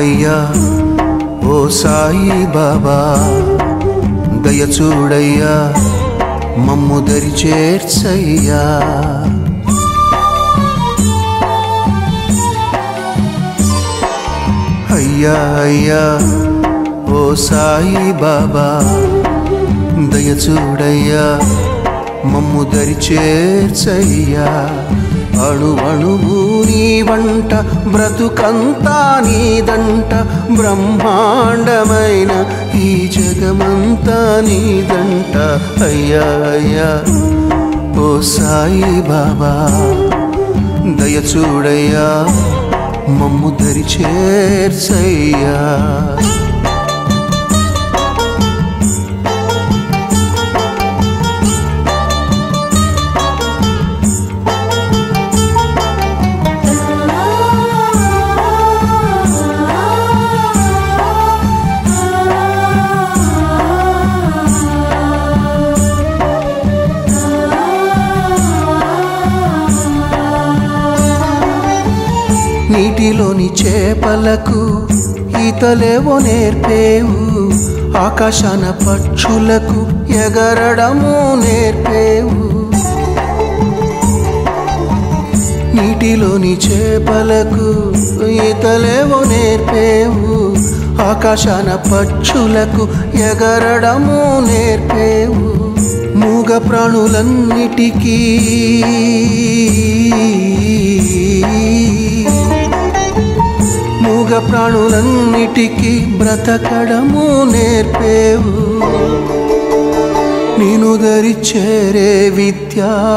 అయ్యా ఓ సాయి బాబా దయ చూడయ్యా మమ్ము దరి చేర్చయ్యా అయ్యా అయ్యా ఓ సాయి బాబా దయ చూడయ్యా మమ్ము దరి చేర్చయ్యా అణు అణువు నీ వంట బ్రతుకంతా నీదంట బ్రహ్మాండమైన ఈ జగమంతా నీదంట అయ్యా అయ్యా ఓ సాయి బాబా దయ చూడయ్యా మమ్ము దరి చేర్చయ్యా నీటిలోని చేపలకు ఈతలేవో నేర్పేవు ఆకాశాన పక్షులకు ఎగరడము నేర్పేవు నీటిలోని చేపలకు ఈతలేవో నేర్పేవు ఆకాశాన పక్షులకు ఎగరడము నేర్పేవు మూగ ప్రాణులన్నిటికీ మూగ ప్రాణులన్నిటికీ బ్రతకడము నేర్పేవు నేను దరి చేరే విద్య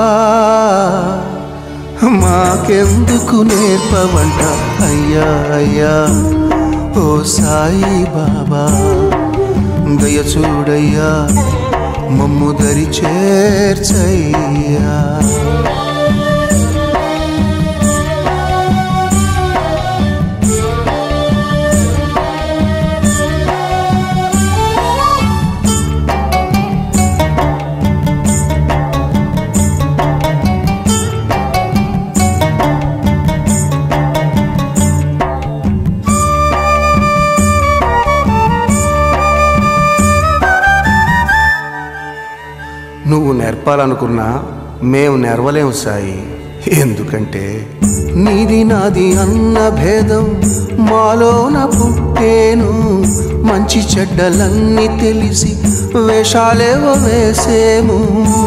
మాకెందుకు నేర్పవంట అయ్యా అయ్యా ఓ సాయి బాబా దయ చూడయ్యా మమ్ము దరి చేర్చయ్యా నువ్వు నేర్పాలనుకున్నా మేము నేర్వలేము సాయి ఎందుకంటే నీది నాది అన్న భేదం మాలోన పుట్టేను మంచి చెడ్డలన్నీ తెలిసి వేషాలేవో వేసేము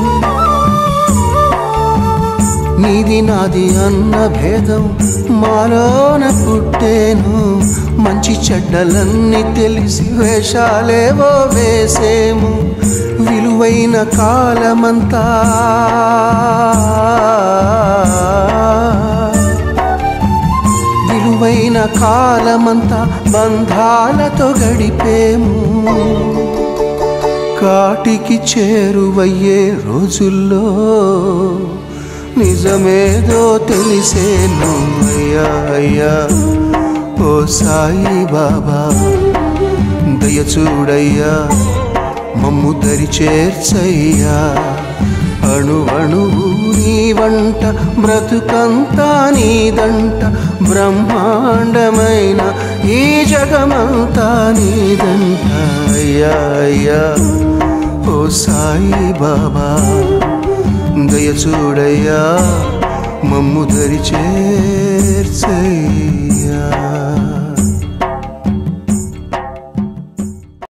నీది నాది అన్న భేదం మాలోన పుట్టేను మంచి చెడ్డలన్నీ తెలిసి వేషాలేవో వేసేము విలువైన కాలమంతా విలువైన కాలమంతా బంధాలతో గడిపేము కాటికి చేరువయ్యే రోజుల్లో నిజమేదో తెలిసేను అయ్యా అయ్యా ఓ సాయి బాబా దయ చూడయ్యా మమ్ము దరి చేర్చయ్యా అణు అణువు నీ వంట బ్రతుకంతా నీదంట బ్రహ్మాండమైన ఈ జగమంతా నీదంట అయ్యా అయ్యా ఓ సాయి బాబా దయ చూడయ్యా మమ్ము దరి చే